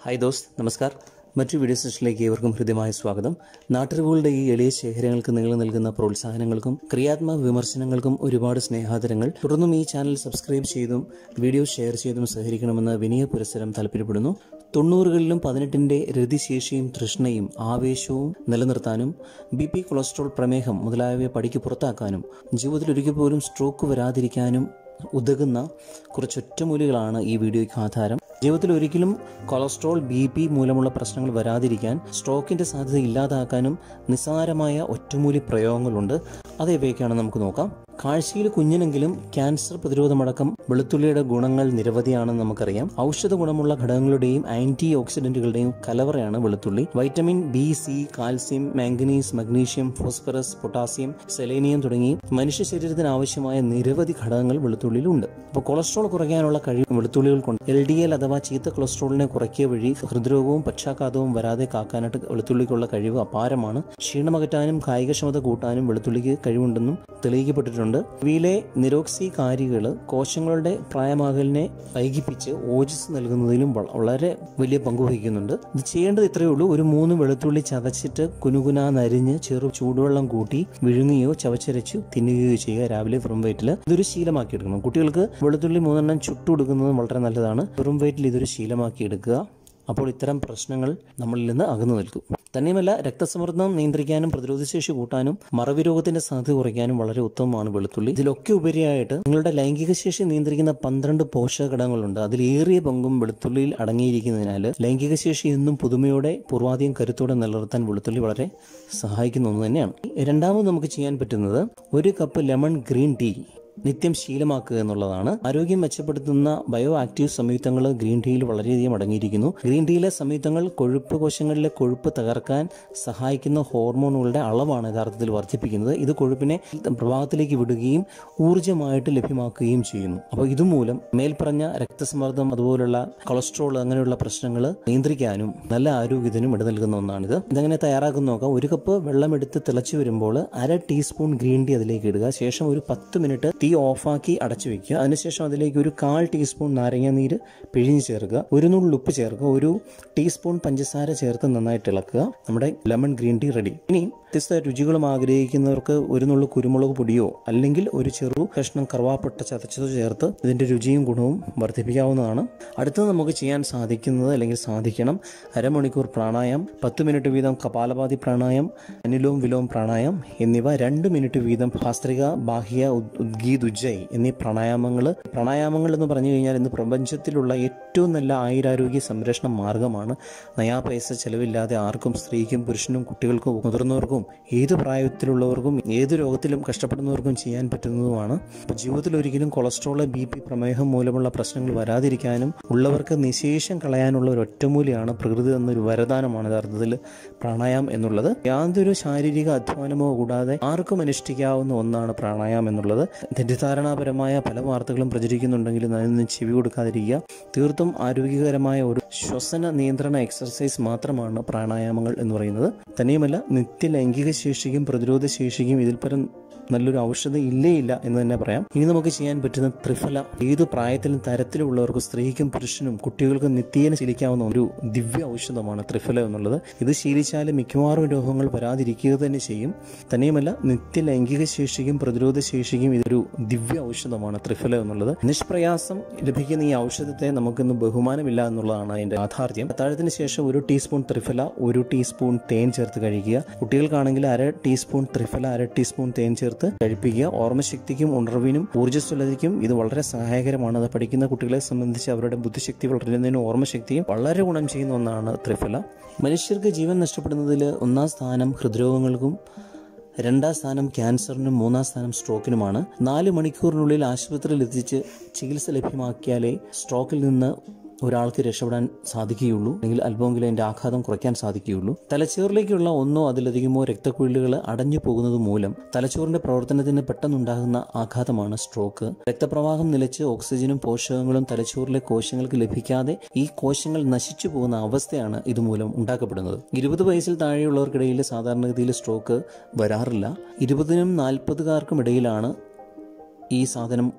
hi ദോസ്ത് നമസ്കാർ മറ്റു video സെഷനിലേക്ക് ഏവർക്കും ഹൃദ്യമായ സ്വാഗതം നാട്ടറിവുകളുടെ ഈ എളിയ ശേഖരങ്ങൾക്ക് നിങ്ങൾ നൽകുന്ന പ്രോത്സാഹനങ്ങൾക്കും ക്രിയാത്മക വിമർശനങ്ങൾക്കും ഒരുപാട് സ്നേഹാദരങ്ങൾ തുടർന്നും ഈ ചാനൽ സബ്സ്ക്രൈബ് ചെയ്തും വീഡിയോ ഷെയർ ചെയ്തും സഹകരിക്കണമെന്ന് വിനയ പുരസ്സരം താല്പര്യപ്പെടുന്നു തൊണ്ണൂറുകളിലും പതിനെട്ടിന്റെ രതിശേഷിയും തൃഷ്ണയും ആവേശവും നിലനിർത്താനും ബി പി കൊളസ്ട്രോൾ പ്രമേഹം മുതലായവയെ പടിക്ക് പുറത്താക്കാനും ജീവിതത്തിൽ ഒരിക്കൽ പോലും സ്ട്രോക്ക് വരാതിരിക്കാനും ഉതകുന്ന കുറച്ച് ഒറ്റമൂലികളാണ് ഈ വീഡിയോയ്ക്ക് ആധാരം ജീവിതത്തിൽ ഒരിക്കലും കൊളസ്ട്രോൾ ബി പി മൂലമുള്ള പ്രശ്നങ്ങൾ വരാതിരിക്കാൻ സ്ട്രോക്കിന്റെ സാധ്യത ഇല്ലാതാക്കാനും നിസ്സാരമായ ഒറ്റമൂലി പ്രയോഗങ്ങളുണ്ട് അത് ഇവയൊക്കെയാണ് നമുക്ക് നോക്കാം കാഴ്ചയിൽ കുഞ്ഞിനെങ്കിലും ക്യാൻസർ പ്രതിരോധമടക്കം വെളുത്തുള്ളിയുടെ ഗുണങ്ങൾ നിരവധിയാണെന്ന് നമുക്കറിയാം ഔഷധ ഗുണമുള്ള ഘടകങ്ങളുടെയും ആന്റി ഓക്സിഡന്റുകളുടെയും കലവറയാണ് വെളുത്തുള്ളി vitamin B C calcium manganese magnesium phosphorus potassium selenium തുടങ്ങി മനുഷ്യ ശരീരത്തിന് ആവശ്യമായ നിരവധി ഘടകങ്ങൾ വെളുത്തുള്ളിയിലുണ്ട് അപ്പോൾ കൊളസ്ട്രോൾ കുറയ്ക്കാനുള്ള കഴിവ് വെളുത്തുള്ളികൾക്കുണ്ട് എൽ ഡി എൽ അഥവാ ചീത്ത കൊളസ്ട്രോളിനെ കുറയ്ക്കുക വഴി ഹൃദ്രോഗവും പക്ഷാഘാതവും വരാതെ കാക്കാനായിട്ട് വെളുത്തുള്ളിക്കുള്ള കഴിവ് അപാരമാണ് ക്ഷീണമകറ്റാനും കായികക്ഷമത കൂട്ടാനും വെളുത്തുള്ളിക്ക് കഴിവുണ്ടെന്നും തെളിയിക്കപ്പെട്ടിട്ടുണ്ട് ഇവയിലെ നിരോക്സി കാരികൾ കോശങ്ങളുടെ പ്രായമാകലിനെ വൈകിപ്പിച്ച് ഓജസ് നൽകുന്നതിലും വള- വളരെ വലിയ പങ്ക് വഹിക്കുന്നുണ്ട് ഇത് ചെയ്യേണ്ടത് ഇത്രയേ ഉള്ളൂ ഒരു മൂന്ന് വെളുത്തുള്ളി ചതച്ചിട്ട് കുനുകുന നരിഞ്ഞ് ചെറു ചൂടുവെള്ളം കൂട്ടി വിഴുങ്ങുകയോ ചവച്ചരച്ചു തിന്നുകയോ ചെയ്യുക രാവിലെ വെറും വയറ്റിൽ ഇതൊരു ശീലമാക്കി എടുക്കണം കുട്ടികൾക്ക് വെളുത്തുള്ളി മൂന്നെണ്ണം ചുട്ടുകൊടുക്കുന്നത് വളരെ നല്ലതാണ് വെറും വയറ്റിൽ ഇതൊരു ശീലമാക്കി എടുക്കുക അപ്പോൾ ഇത്തരം പ്രശ്നങ്ങൾ നമ്മളിൽ നിന്ന് അകന്നു നിൽക്കും തന്നെയുമല്ല രക്തസമ്മർദ്ദം നിയന്ത്രിക്കാനും പ്രതിരോധശേഷി കൂട്ടാനും മറവി രോഗത്തിന്റെ സാധ്യത കുറയ്ക്കാനും വളരെ ഉത്തമമാണ് വെളുത്തുള്ളി ഇതിലൊക്കെ ഉപരിയായിട്ട് നിങ്ങളുടെ ലൈംഗിക ശേഷി നിയന്ത്രിക്കുന്ന പന്ത്രണ്ട് പോഷക ഘടകങ്ങളുണ്ട് അതിലേറിയ പങ്കും വെളുത്തുള്ളിയിൽ അടങ്ങിയിരിക്കുന്നതിനാൽ ലൈംഗിക ശേഷി എന്നും പുതുമയോടെ പൂർവാധികം കരുത്തോടെ നിലനിർത്താൻ വെളുത്തുള്ളി വളരെ സഹായിക്കുന്ന ഒന്ന് തന്നെയാണ് രണ്ടാമത് നമുക്ക് ചെയ്യാൻ പറ്റുന്നത് ഒരു കപ്പ് ലെമൺ ഗ്രീൻ ടീ നിത്യം ശീലമാക്കുക എന്നുള്ളതാണ് ആരോഗ്യം മെച്ചപ്പെടുത്തുന്ന ബയോ ആക്റ്റീവ് സംയുക്തങ്ങൾ ഗ്രീൻ ടീയിൽ വളരെയധികം അടങ്ങിയിരിക്കുന്നു ഗ്രീൻ ടീയിലെ സംയുക്തങ്ങൾ കൊഴുപ്പ് കോശങ്ങളിലെ കൊഴുപ്പ് തകർക്കാൻ സഹായിക്കുന്ന ഹോർമോണുകളുടെ അളവാണ് യഥാർത്ഥത്തിൽ വർദ്ധിപ്പിക്കുന്നത് ഇത് കൊഴുപ്പിനെ പ്രഭാവത്തിലേക്ക് വിടുകയും ഊർജ്ജമായിട്ട് ലഭ്യമാക്കുകയും ചെയ്യുന്നു അപ്പോൾ ഇതുമൂലം മേൽപ്പറഞ്ഞ രക്തസമ്മർദ്ദം അതുപോലുള്ള കൊളസ്ട്രോൾ അങ്ങനെയുള്ള പ്രശ്നങ്ങൾ നിയന്ത്രിക്കാനും നല്ല ആരോഗ്യത്തിനും ഇട നൽകുന്ന ഒന്നാണിത് ഇതെങ്ങനെ തയ്യാറാക്കുന്ന നോക്കാം ഒരു കപ്പ് വെള്ളമെടുത്ത് തിളച്ചു വരുമ്പോൾ അര ടീസ്പൂൺ ഗ്രീൻ ടീ അതിലേക്ക് ഇടുക ശേഷം ഒരു പത്ത് മിനിറ്റ് തീ ഓഫാക്കി അടച്ചു വെക്കുക അതിനുശേഷം അതിലേക്ക് ഒരു കാൽ ടീസ്പൂൺ നാരങ്ങ നീര് പിഴിഞ്ഞ് ചേർക്കുക ഒരു നുള്ളു ഉപ്പ് ചേർക്കുക ഒരു ടീസ്പൂൺ പഞ്ചസാര ചേർത്ത് നന്നായിട്ട് ഇളക്കുക നമ്മുടെ ലെമൺ ഗ്രീൻ ടീ റെഡി ഇനി വ്യത്യസ്ത രുചികളും ആഗ്രഹിക്കുന്നവർക്ക് ഒരു നുള്ളു കുരുമുളക് പൊടിയോ അല്ലെങ്കിൽ ഒരു ചെറു കഷ്ണം കറുവാപ്പട്ട ചതച്ചതോ ചേർത്ത് ഇതിന്റെ രുചിയും ഗുണവും വർദ്ധിപ്പിക്കാവുന്നതാണ് അടുത്തത് നമുക്ക് ചെയ്യാൻ സാധിക്കുന്നത് അല്ലെങ്കിൽ സാധിക്കണം അരമണിക്കൂർ പ്രാണായം പത്ത് മിനിറ്റ് വീതം കപാലപാതി പ്രാണായം അനിലോം വിലോം പ്രാണായം എന്നിവ രണ്ട് മിനിറ്റ് വീതം ഭാസ്ത്രിക ബാഹ്യ ഉദ്- ഉദ്ഗീത് ഉജ്ജയ് എന്നീ പ്രാണായാമങ്ങൾ പ്രാണായാമങ്ങൾ എന്ന് പറഞ്ഞു കഴിഞ്ഞാൽ ഇന്ന് പ്രപഞ്ചത്തിലുള്ള ഏറ്റവും നല്ല ആയുരാരോഗ്യ സംരക്ഷണ മാർഗമാണ് നയാ പൈസ ചെലവില്ലാതെ ആർക്കും സ്ത്രീക്കും പുരുഷനും കുട്ടികൾക്കും മുതിർന്നവർക്കും ഏത് പ്രായത്തിലുള്ളവർക്കും ഏത് രോഗത്തിലും കഷ്ടപ്പെടുന്നവർക്കും ചെയ്യാൻ പറ്റുന്നതുമാണ് അപ്പോൾ ജീവിതത്തിൽ ഒരിക്കലും കൊളസ്ട്രോൾ ബി പി പ്രമേഹം മൂലമുള്ള പ്രശ്നങ്ങൾ വരാതിരിക്കാനും ഉള്ളവർക്ക് നിശേഷം കളയാനുള്ള ഒരു ഒറ്റമൂലിയാണ് പ്രകൃതി എന്നൊരു വരദാനമാണ് യഥാർത്ഥത്തിൽ പ്രാണായാമം എന്നുള്ളത് യാതൊരു ശാരീരിക അധ്വാനമോ കൂടാതെ ആർക്കും അനുഷ്ഠിക്കാവുന്ന ഒന്നാണ് പ്രാണായാമം എന്നുള്ളത് തെറ്റിദ്ധാരണാപരമായ പല വാർത്തകളും പ്രചരിക്കുന്നുണ്ടെങ്കിലും അതിനൊന്നും ചെവി കൊടുക്കാതിരിക്കുക തീർത്തും ആരോഗ്യകരമായ ഒരു ശ്വസന നിയന്ത്രണ എക്സർസൈസ് മാത്രമാണ് പ്രാണായാമങ്ങൾ എന്ന് പറയുന്നത് തന്നെയുമല്ല നിത്യ ലൈംഗിക ശേഷിക്കും പ്രതിരോധ ശേഷിക്കും ഇതിൽ പരം നല്ലൊരു ഔഷധം ഇല്ലേ ഇല്ല എന്ന് തന്നെ പറയാം ഇനി നമുക്ക് ചെയ്യാൻ പറ്റുന്ന ത്രിഫല ഏത് പ്രായത്തിലും തരത്തിലുള്ളവർക്കും സ്ത്രീക്കും പുരുഷനും കുട്ടികൾക്കും നിത്യേന ശീലിക്കാവുന്ന ഒരു ദിവ്യ ഔഷധമാണ് ത്രിഫല എന്നുള്ളത് ഇത് ശീലിച്ചാൽ മിക്കവാറും രോഗങ്ങൾ വരാതിരിക്കുക തന്നെ ചെയ്യും തന്നെയുമല്ല നിത്യ ലൈംഗിക ശേഷിക്കും പ്രതിരോധ ശേഷിക്കും ഇതൊരു ദിവ്യ ഔഷധമാണ് ത്രിഫല എന്നുള്ളത് നിഷ്പ്രയാസം ലഭിക്കുന്ന ഈ ഔഷധത്തെ നമുക്കിന്ന് ബഹുമാനമില്ല എന്നുള്ളതാണ് അതിന്റെ യാഥാർത്ഥ്യം അത്താഴത്തിന് ശേഷം ഒരു ടീസ്പൂൺ ത്രിഫല ഒരു ടീസ്പൂൺ തേൻ ചേർത്ത് കഴിക്കുക കുട്ടികൾക്കാണെങ്കിൽ അര ടീസ്പൂൺ ത്രിഫല അര ടീസ്പൂൺ തേൻ ചേർത്ത് കഴിപ്പിക്കുക ഓർമ്മശക്തിക്കും ഉണർവിനും ഊർജ്ജസ്വലതയ്ക്കും ഇത് വളരെ സഹായകരമാണ് അത് പഠിക്കുന്ന കുട്ടികളെ സംബന്ധിച്ച് അവരുടെ ബുദ്ധിശക്തി വളരുന്നതിനും ഓർമ്മശക്തിയും വളരെ ഗുണം ചെയ്യുന്ന ഒന്നാണ് ത്രിഫല മനുഷ്യർക്ക് ജീവൻ നഷ്ടപ്പെടുന്നതിൽ ഒന്നാം സ്ഥാനം ഹൃദ്രോഗങ്ങൾക്കും രണ്ടാം സ്ഥാനം ക്യാൻസറിനും മൂന്നാം സ്ഥാനം സ്ട്രോക്കിനുമാണ് നാല് മണിക്കൂറിനുള്ളിൽ ആശുപത്രിയിൽ എത്തിച്ച് ചികിത്സ ലഭ്യമാക്കിയാലേ സ്ട്രോക്കിൽ നിന്ന് ഒരാൾക്ക് രക്ഷപ്പെടാൻ സാധിക്കുകയുള്ളൂ അല്ലെങ്കിൽ അല്പമെങ്കിലും അതിന്റെ ആഘാതം കുറയ്ക്കാൻ സാധിക്കുകയുള്ളൂ തലച്ചോറിലേക്കുള്ള ഒന്നോ അതിലധികമോ രക്തക്കുഴലുകൾ അടഞ്ഞു പോകുന്നത് മൂലം തലച്ചോറിന്റെ പ്രവർത്തനത്തിന് പെട്ടെന്നുണ്ടാകുന്ന ആഘാതമാണ് സ്ട്രോക്ക് രക്തപ്രവാഹം നിലച്ച് ഓക്സിജനും പോഷകങ്ങളും തലച്ചോറിലെ കോശങ്ങൾക്ക് ലഭിക്കാതെ ഈ കോശങ്ങൾ നശിച്ചു പോകുന്ന അവസ്ഥയാണ് ഇതുമൂലം ഉണ്ടാക്കപ്പെടുന്നത് ഇരുപത് വയസ്സിൽ താഴെയുള്ളവർക്കിടയിൽ സാധാരണഗതിയിൽ സ്ട്രോക്ക് വരാറില്ല ഇരുപതിനും നാൽപ്പതുകാർക്കും ഇടയിലാണ് ഈ സാധനം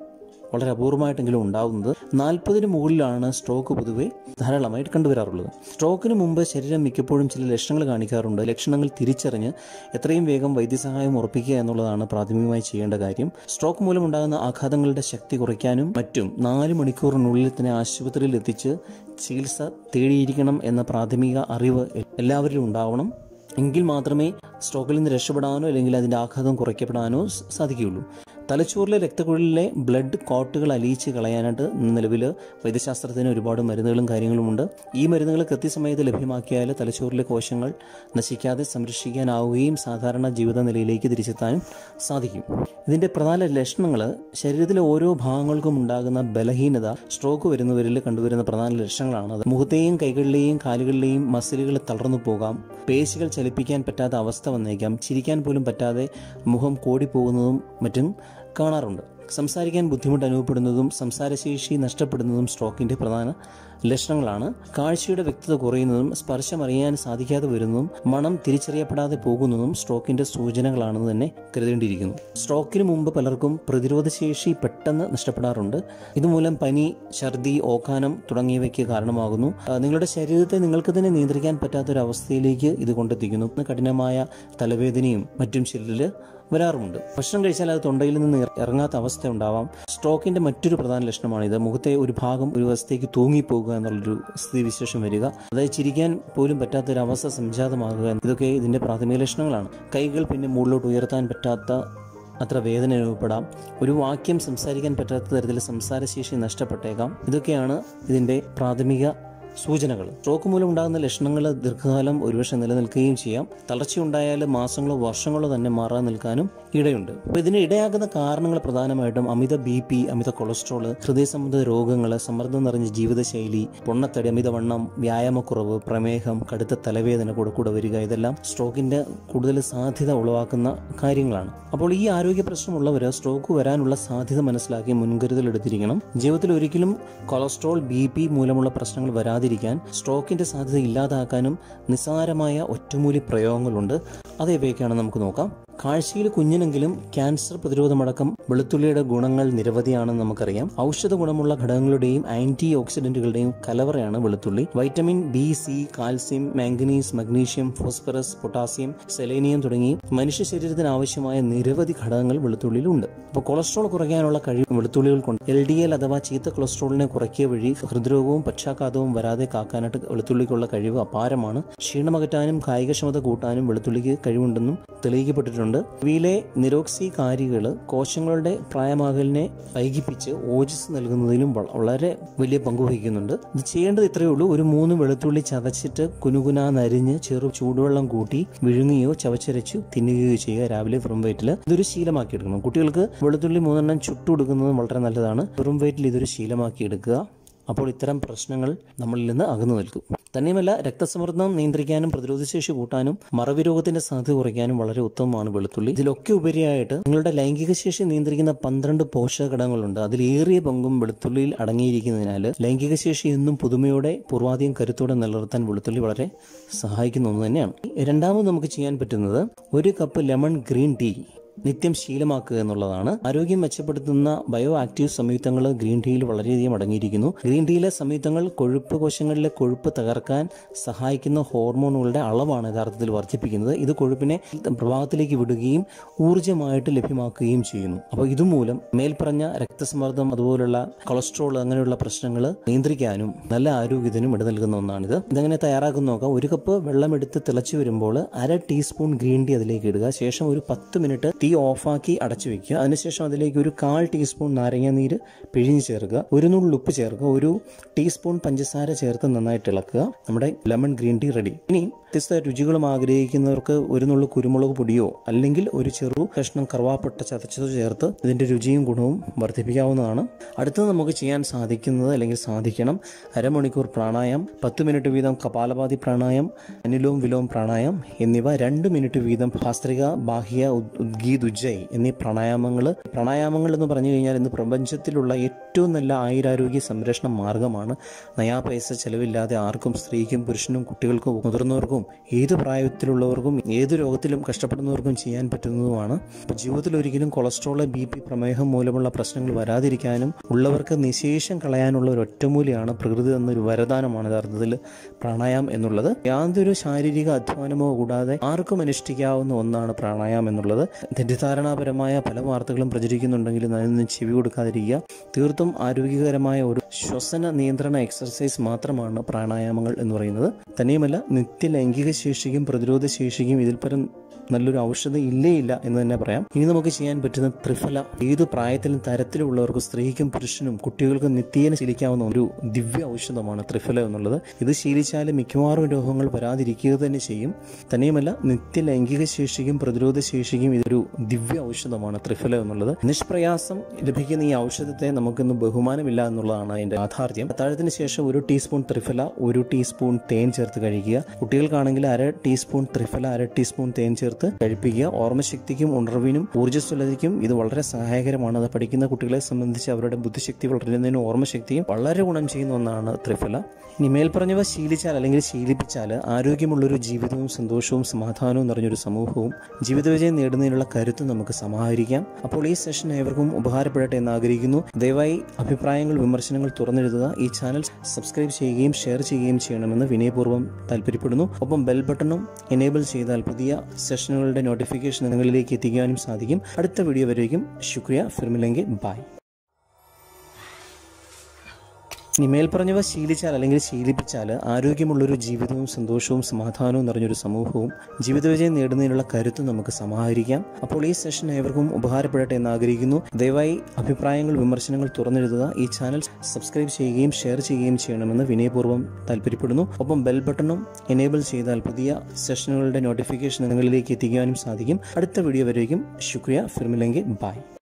വളരെ അപൂർവമായിട്ടെങ്കിലും ഉണ്ടാകുന്നത് നാൽപ്പതിന് മുകളിലാണ് സ്ട്രോക്ക് പൊതുവെ ധാരാളമായിട്ട് കണ്ടുവരാറുള്ളത് സ്ട്രോക്കിന് മുമ്പ് ശരീരം മിക്കപ്പോഴും ചില ലക്ഷണങ്ങൾ കാണിക്കാറുണ്ട് ലക്ഷണങ്ങൾ തിരിച്ചറിഞ്ഞ് എത്രയും വേഗം വൈദ്യസഹായം ഉറപ്പിക്കുക എന്നുള്ളതാണ് പ്രാഥമികമായി ചെയ്യേണ്ട കാര്യം സ്ട്രോക്ക് മൂലമുണ്ടാകുന്ന ആഘാതങ്ങളുടെ ശക്തി കുറയ്ക്കാനും മറ്റും നാല് മണിക്കൂറിനുള്ളിൽ തന്നെ ആശുപത്രിയിൽ എത്തിച്ച് ചികിത്സ തേടിയിരിക്കണം എന്ന പ്രാഥമിക അറിവ് എല്ലാവരിലും ഉണ്ടാവണം എങ്കിൽ മാത്രമേ സ്ട്രോക്കിൽ നിന്ന് രക്ഷപ്പെടാനോ അല്ലെങ്കിൽ അതിൻ്റെ ആഘാതം കുറയ്ക്കപ്പെടാനോ സ- സാധിക്കുകയുള്ളൂ തലച്ചോറിലെ രക്തക്കുഴലിലെ ബ്ലഡ് കോട്ടുകൾ അലിയിച്ച് കളയാനായിട്ട് നിലവിൽ വൈദ്യശാസ്ത്രത്തിന് ഒരുപാട് മരുന്നുകളും കാര്യങ്ങളുമുണ്ട് ഈ മരുന്നുകൾ കൃത്യസമയത്ത് ലഭ്യമാക്കിയാൽ തലച്ചോറിലെ കോശങ്ങൾ നശിക്കാതെ സംരക്ഷിക്കാനാവുകയും സാധാരണ ജീവിത നിലയിലേക്ക് തിരിച്ചെത്താനും സാധിക്കും ഇതിൻ്റെ പ്രധാന ലക്ഷണങ്ങൾ ശരീരത്തിലെ ഓരോ ഭാഗങ്ങൾക്കും ഉണ്ടാകുന്ന ബലഹീനത സ്ട്രോക്ക് വരുന്നവരിൽ കണ്ടുവരുന്ന പ്രധാന ലക്ഷണങ്ങളാണ് അത് മുഖത്തെയും കൈകളിലെയും കാലുകളിലെയും മസിലുകൾ തളർന്നു പോകാം പേശികൾ ചലിപ്പിക്കാൻ പറ്റാത്ത അവസ്ഥ വന്നേക്കാം ചിരിക്കാൻ പോലും പറ്റാതെ മുഖം കോടിപ്പോകുന്നതും മറ്റും കാണാറുണ്ട് സംസാരിക്കാൻ ബുദ്ധിമുട്ട് അനുഭവപ്പെടുന്നതും സംസാരശേഷി നഷ്ടപ്പെടുന്നതും സ്ട്രോക്കിന്റെ പ്രധാന ലക്ഷണങ്ങളാണ് കാഴ്ചയുടെ വ്യക്തത കുറയുന്നതും സ്പർശം അറിയാൻ സാധിക്കാതെ വരുന്നതും മണം തിരിച്ചറിയപ്പെടാതെ പോകുന്നതും സ്ട്രോക്കിന്റെ സൂചനകളാണെന്ന് തന്നെ കരുതേണ്ടിയിരിക്കുന്നു സ്ട്രോക്കിന് മുമ്പ് പലർക്കും പ്രതിരോധശേഷി പെട്ടെന്ന് നഷ്ടപ്പെടാറുണ്ട് ഇതുമൂലം പനി ഛർദി ഓക്കാനം തുടങ്ങിയവയ്ക്ക് കാരണമാകുന്നു ആ, നിങ്ങളുടെ ശരീരത്തെ നിങ്ങൾക്ക് തന്നെ നിയന്ത്രിക്കാൻ പറ്റാത്തൊരവസ്ഥയിലേക്ക് ഇത് കൊണ്ടെത്തിക്കുന്നു കഠിനമായ തലവേദനയും മറ്റും ചിലരിൽ വരാറുമുണ്ട് ഭക്ഷണം കഴിച്ചാൽ അത് തൊണ്ടയിൽ നിന്ന് ഇറ- ഇറങ്ങാത്ത അവസ്ഥ ഉണ്ടാവാം സ്ട്രോക്കിന്റെ മറ്റൊരു പ്രധാന ലക്ഷണമാണിത് മുഖത്തെ ഒരു ഭാഗം ഒരു വശത്തേക്ക് തൂങ്ങിപ്പോകുക എന്നുള്ളൊരു സ്ഥിതിവിശേഷം വരിക അതായത് ചിരിക്കാൻ പോലും പറ്റാത്തൊരവസ്ഥ സംജാതമാകുക ഇതൊക്കെ ഇതിന്റെ പ്രാഥമിക ലക്ഷണങ്ങളാണ് കൈകൾ പിന്നെ മുകളിലോട്ട് ഉയർത്താൻ പറ്റാത്ത അത്ര വേദന അനുഭവപ്പെടാം ഒരു വാക്യം സംസാരിക്കാൻ പറ്റാത്ത തരത്തിൽ സംസാരശേഷി നഷ്ടപ്പെട്ടേക്കാം ഇതൊക്കെയാണ് ഇതിന്റെ പ്രാഥമിക സൂചനകൾ സ്ട്രോക്ക് മൂലം ഉണ്ടാകുന്ന ലക്ഷണങ്ങൾ ദീർഘകാലം ഒരുപക്ഷെ നിലനിൽക്കുകയും ചെയ്യാം തളർച്ചയുണ്ടായാൽ മാസങ്ങളോ വർഷങ്ങളോ തന്നെ മാറാൻ നിൽക്കാനും ഇടയുണ്ട് അപ്പോൾ ഇതിന് ഇടയാകുന്ന കാരണങ്ങൾ പ്രധാനമായിട്ടും അമിത ബി പി അമിത കൊളസ്ട്രോൾ ഹൃദയ സംബന്ധ രോഗങ്ങൾ സമ്മർദ്ദം നിറഞ്ഞ ജീവിതശൈലി പൊണ്ണത്തടി അമിതവണ്ണം വ്യായാമക്കുറവ് പ്രമേഹം കടുത്ത തലവേദന കൂടെ കൂടെ വരിക ഇതെല്ലാം സ്ട്രോക്കിന്റെ കൂടുതൽ സാധ്യത ഉളവാക്കുന്ന കാര്യങ്ങളാണ് അപ്പോൾ ഈ ആരോഗ്യ പ്രശ്നമുള്ളവർ സ്ട്രോക്ക് വരാനുള്ള സാധ്യത മനസ്സിലാക്കി മുൻകരുതൽ എടുത്തിരിക്കണം ജീവിതത്തിൽ ഒരിക്കലും കൊളസ്ട്രോൾ ബി പി മൂലമുള്ള പ്രശ്നങ്ങൾ വരാതിരിക്കാൻ സ്ട്രോക്കിന്റെ സാധ്യത ഇല്ലാതാക്കാനും നിസ്സാരമായ ഒറ്റമൂലി പ്രയോഗങ്ങളുണ്ട് അത് ഇവയൊക്കെയാണ് നമുക്ക് നോക്കാം കാഴ്ചയിൽ കുഞ്ഞിനെങ്കിലും ക്യാൻസർ പ്രതിരോധമടക്കം വെളുത്തുള്ളിയുടെ ഗുണങ്ങൾ നിരവധിയാണെന്ന് നമുക്കറിയാം ഔഷധ ഗുണമുള്ള ഘടകങ്ങളുടെയും ആന്റി ഓക്സിഡന്റുകളുടെയും കലവറയാണ് വെളുത്തുള്ളി vitamin B C calcium manganese magnesium phosphorus potassium selenium തുടങ്ങി മനുഷ്യ ശരീരത്തിന് ആവശ്യമായ നിരവധി ഘടകങ്ങൾ വെളുത്തുള്ളിയിലുണ്ട് അപ്പോൾ കൊളസ്ട്രോൾ കുറയ്ക്കാനുള്ള കഴിവ് വെളുത്തുള്ളികൾക്കുണ്ട് എൽ ഡി എൽ അഥവാ ചീത്ത കൊളസ്ട്രോളിനെ കുറയ്ക്കുക വഴി ഹൃദ്രോഗവും പക്ഷാഘാതവും വരാതെ കാക്കാനായിട്ട് വെളുത്തുള്ളിക്കുള്ള കഴിവ് അപാരമാണ് ക്ഷീണമകറ്റാനും കായികക്ഷമത കൂട്ടാനും വെളുത്തുള്ളിക്ക് കഴിവുണ്ടെന്നും തെളിയിക്കപ്പെട്ടിട്ടുണ്ട് ഇവയിലെ നിരോക്സി കാരികൾ കോശങ്ങളുടെ പ്രായമാകലിനെ വൈകിപ്പിച്ച് ഓജസ് നൽകുന്നതിലും വള- വളരെ വലിയ പങ്ക് വഹിക്കുന്നുണ്ട് ഇത് ചെയ്യേണ്ടത് ഇത്രയേ ഉള്ളൂ ഒരു മൂന്ന് വെളുത്തുള്ളി ചതച്ചിട്ട് കുനുകുന നരിഞ്ഞ് ചെറു ചൂടുവെള്ളം കൂട്ടി വിഴുങ്ങുകയോ ചവച്ചരച്ചു തിന്നുകയോ ചെയ്യുക രാവിലെ വെറും വയറ്റിൽ ഇതൊരു ശീലമാക്കി എടുക്കണം കുട്ടികൾക്ക് വെളുത്തുള്ളി മൂന്നെണ്ണം ചുട്ടു കൊടുക്കുന്നത് വളരെ നല്ലതാണ് വെറും വയറ്റിൽ ഇതൊരു ശീലമാക്കി എടുക്കുക അപ്പോൾ ഇത്തരം പ്രശ്നങ്ങൾ നമ്മളിൽ നിന്ന് അകന്നു നിൽക്കും തന്നെയുമല്ല രക്തസമ്മർദ്ദം നിയന്ത്രിക്കാനും പ്രതിരോധശേഷി കൂട്ടാനും മറവി രോഗത്തിന്റെ സാധ്യത കുറയ്ക്കാനും വളരെ ഉത്തമമാണ് വെളുത്തുള്ളി ഇതിലൊക്കെ ഉപരിയായിട്ട് നിങ്ങളുടെ ലൈംഗിക ശേഷി നിയന്ത്രിക്കുന്ന പന്ത്രണ്ട് പോഷക ഘടകങ്ങളുണ്ട് അതിലേറിയ പങ്കും വെളുത്തുള്ളിയിൽ അടങ്ങിയിരിക്കുന്നതിനാൽ ലൈംഗിക ശേഷി എന്നും പുതുമയോടെ പൂർവാധികം കരുത്തോടെ നിലനിർത്താൻ വെളുത്തുള്ളി വളരെ സഹായിക്കുന്ന ഒന്ന് തന്നെയാണ് രണ്ടാമത് നമുക്ക് ചെയ്യാൻ പറ്റുന്നത് ഒരു കപ്പ് ലെമൺ ഗ്രീൻ ടീ നിത്യം ശീലമാക്കുക എന്നുള്ളതാണ് ആരോഗ്യം മെച്ചപ്പെടുത്തുന്ന ബയോ ആക്റ്റീവ് സംയുക്തങ്ങൾ ഗ്രീൻ ടീയിൽ വളരെയധികം അടങ്ങിയിരിക്കുന്നു ഗ്രീൻ ടീയിലെ സംയുക്തങ്ങൾ കൊഴുപ്പ് കോശങ്ങളിലെ കൊഴുപ്പ് തകർക്കാൻ സഹായിക്കുന്ന ഹോർമോണുകളുടെ അളവാണ് യഥാർത്ഥത്തിൽ വർദ്ധിപ്പിക്കുന്നത് ഇത് കൊഴുപ്പിനെ പ്രഭാവത്തിലേക്ക് വിടുകയും ഊർജ്ജമായിട്ട് ലഭ്യമാക്കുകയും ചെയ്യുന്നു അപ്പോൾ ഇതുമൂലം മേൽപ്പറഞ്ഞ രക്തസമ്മർദ്ദം അതുപോലുള്ള കൊളസ്ട്രോൾ അങ്ങനെയുള്ള പ്രശ്നങ്ങൾ നിയന്ത്രിക്കാനും നല്ല ആരോഗ്യത്തിനും ഇട നൽകുന്ന ഒന്നാണിത് ഇതെങ്ങനെ തയ്യാറാക്കുന്ന നോക്കാം ഒരു കപ്പ് വെള്ളം എടുത്ത് തിളച്ചു വരുമ്പോൾ അര ടീസ്പൂൺ ഗ്രീൻ ടീ അതിലേക്ക് ഇടുക ശേഷം ഒരു പത്ത് മിനിറ്റ് തീ ഓഫാക്കി അടച്ചു വെക്കുക അതിനുശേഷം അതിലേക്ക് ഒരു കാൽ ടീസ്പൂൺ നാരങ്ങ നീര് പിഴിഞ്ഞ് ചേർക്കുക ഒരു നുള്ളു ഉപ്പ് ചേർക്കുക ഒരു ടീസ്പൂൺ പഞ്ചസാര ചേർത്ത് നന്നായിട്ട് ഇളക്കുക നമ്മുടെ ലെമൺ ഗ്രീൻ ടീ റെഡി ഇനി വ്യത്യസ്ത രുചികളും ആഗ്രഹിക്കുന്നവർക്ക് ഒരു നുള്ളു കുരുമുളക് പൊടിയോ അല്ലെങ്കിൽ ഒരു ചെറു കഷ്ണം കറുവാപ്പട്ട ചതച്ചതോ ചേർത്ത് ഇതിന്റെ രുചിയും ഗുണവും വർദ്ധിപ്പിക്കാവുന്നതാണ് അടുത്തത് നമുക്ക് ചെയ്യാൻ സാധിക്കുന്നത് അല്ലെങ്കിൽ സാധിക്കണം അരമണിക്കൂർ പ്രാണായം പത്ത് മിനിറ്റ് വീതം കപാലഭാതി പ്രാണായം അനിലോം വിലോം പ്രാണായം എന്നിവ രണ്ട് മിനിറ്റ് വീതം ഭാസ്ത്രിക ബാഹ്യ ഉദ്- ഉദ്ഗീത ബ്രീത് ഉജ്ജയ് എന്നീ പ്രാണായാമങ്ങൾ പ്രാണായാമങ്ങൾ എന്ന് പറഞ്ഞു കഴിഞ്ഞാൽ ഇന്ന് പ്രപഞ്ചത്തിലുള്ള ഏറ്റവും നല്ല ആയുരാരോഗ്യ സംരക്ഷണ മാർഗമാണ് നയാ പൈസ ചെലവില്ലാതെ ആർക്കും സ്ത്രീക്കും പുരുഷനും കുട്ടികൾക്കും മുതിർന്നവർക്കും ഏത് പ്രായത്തിലുള്ളവർക്കും ഏത് രോഗത്തിലും കഷ്ടപ്പെടുന്നവർക്കും ചെയ്യാൻ പറ്റുന്നതുമാണ് അപ്പോൾ ജീവിതത്തിൽ ഒരിക്കലും കൊളസ്ട്രോൾ ബി പി പ്രമേഹം മൂലമുള്ള പ്രശ്നങ്ങൾ വരാതിരിക്കാനും ഉള്ളവർക്ക് നിശേഷം കളയാനുള്ള ഒരു ഒറ്റമൂലിയാണ് പ്രകൃതി എന്നൊരു വരദാനമാണ് യഥാർത്ഥത്തിൽ പ്രാണായാമം എന്നുള്ളത് യാതൊരു ശാരീരിക അധ്വാനമോ കൂടാതെ ആർക്കും അനുഷ്ഠിക്കാവുന്ന ഒന്നാണ് പ്രാണായാമം എന്നുള്ളത് തെറ്റിദ്ധാരണാപരമായ പല വാർത്തകളും പ്രചരിക്കുന്നുണ്ടെങ്കിലും അതിനൊന്നും ചെവി കൊടുക്കാതിരിക്കുക തീർത്തും ആരോഗ്യകരമായ ഒരു ശ്വസന നിയന്ത്രണ എക്സർസൈസ് മാത്രമാണ് പ്രാണായാമങ്ങൾ എന്ന് പറയുന്നത് തന്നെയുമല്ല നിത്യ ലൈംഗിക ശേഷിക്കും പ്രതിരോധ ശേഷിക്കും ഇതിൽ പരം നല്ലൊരു ഔഷധം ഇല്ലേ ഇല്ല എന്ന് തന്നെ പറയാം ഇനി നമുക്ക് ചെയ്യാൻ പറ്റുന്ന ത്രിഫല ഏത് പ്രായത്തിലും തരത്തിലുള്ളവർക്കും സ്ത്രീക്കും പുരുഷനും കുട്ടികൾക്കും നിത്യേന ശീലിക്കാവുന്ന ഒരു ദിവ്യ ഔഷധമാണ് ത്രിഫല എന്നുള്ളത് ഇത് ശീലിച്ചാൽ മിക്കവാറും രോഗങ്ങൾ വരാതിരിക്കുക തന്നെ ചെയ്യും തന്നെയുമല്ല നിത്യ ലൈംഗിക ശേഷിക്കും പ്രതിരോധ ശേഷിക്കും ഇതൊരു ദിവ്യ ഔഷധമാണ് ത്രിഫല എന്നുള്ളത് നിഷ്പ്രയാസം ലഭിക്കുന്ന ഈ ഔഷധത്തെ നമുക്കിന്ന് ബഹുമാനമില്ല എന്നുള്ളതാണ് അതിന്റെ യാഥാർത്ഥ്യം അത്താഴത്തിന് ശേഷം ഒരു ടീസ്പൂൺ ത്രിഫല ഒരു ടീസ്പൂൺ തേൻ ചേർത്ത് കഴിക്കുക കുട്ടികൾക്കാണെങ്കിൽ അര ടീസ്പൂൺ ത്രിഫല അര ടീസ്പൂൺ തേൻ ചേർത്ത് കഴിപ്പിക്കുക ഓർമ്മശക്തിക്കും ഉണർവിനും ഊർജ്ജസ്വലതയ്ക്കും ഇത് വളരെ സഹായകരമാണ് അത് പഠിക്കുന്ന കുട്ടികളെ സംബന്ധിച്ച് അവരുടെ ബുദ്ധിശക്തി വളരുന്നതിനും ഓർമ്മശക്തിയും വളരെ ഗുണം ചെയ്യുന്ന ഒന്നാണ് ത്രിഫല ഇനി മേൽപ്പറഞ്ഞവ ശീലിച്ചാൽ അല്ലെങ്കിൽ ശീലിപ്പിച്ചാൽ ആരോഗ്യമുള്ളൊരു ജീവിതവും സന്തോഷവും സമാധാനവും നിറഞ്ഞൊരു സമൂഹവും ജീവിത വിജയം നേടുന്നതിനുള്ള കരുത്ത് നമുക്ക് സമാഹരിക്കാം അപ്പോൾ ഈ സെഷൻ ഏവർക്കും ഉപകാരപ്പെടട്ടെ എന്ന് ആഗ്രഹിക്കുന്നു ദയവായി അഭിപ്രായങ്ങൾ വിമർശനങ്ങൾ തുറന്നെഴുതുക ഈ ചാനൽ സബ്സ്ക്രൈബ് ചെയ്യുകയും ഷെയർ ചെയ്യുകയും ചെയ്യണമെന്ന് വിനയപൂർവ്വം താല്പര്യപ്പെടുന്നു ഒപ്പം ബെൽ ബട്ടണും എനേബിൾ ചെയ്താൽ പുതിയ സെഷനുകളുടെ നോട്ടിഫിക്കേഷൻ നിങ്ങളിലേക്ക് എത്തിക്കാനും സാധിക്കും അടുത്ത വീഡിയോ വരേക്കും ശുക്രിയ ഫിർമിലെങ്കിൽ ബൈ ഇനി മേൽപ്പറഞ്ഞവ ശീലിച്ചാൽ അല്ലെങ്കിൽ ശീലിപ്പിച്ചാൽ ആരോഗ്യമുള്ളൊരു ജീവിതവും സന്തോഷവും സമാധാനവും നിറഞ്ഞൊരു സമൂഹവും ജീവിത വിജയം നേടുന്നതിനുള്ള കരുത്ത് നമുക്ക് സമാഹരിക്കാം അപ്പോൾ ഈ സെഷൻ ഏവർക്കും ഉപകാരപ്പെടട്ടെ എന്ന് ആഗ്രഹിക്കുന്നു ദയവായി അഭിപ്രായങ്ങൾ വിമർശനങ്ങൾ തുറന്നെഴുതുക ഈ ചാനൽ സബ്സ്ക്രൈബ് ചെയ്യുകയും ഷെയർ ചെയ്യുകയും ചെയ്യണമെന്ന് വിനയപൂർവ്വം താല്പര്യപ്പെടുന്നു ഒപ്പം ബെൽ ബട്ടണും എനേബിൾ ചെയ്താൽ പുതിയ സെഷനുകളുടെ നോട്ടിഫിക്കേഷൻ നിങ്ങളിലേക്ക് എത്തിക്കാനും സാധിക്കും അടുത്ത വീഡിയോ വരേക്കും ശുക്രിയ ഫിർമിലെങ്കിൽ ബൈ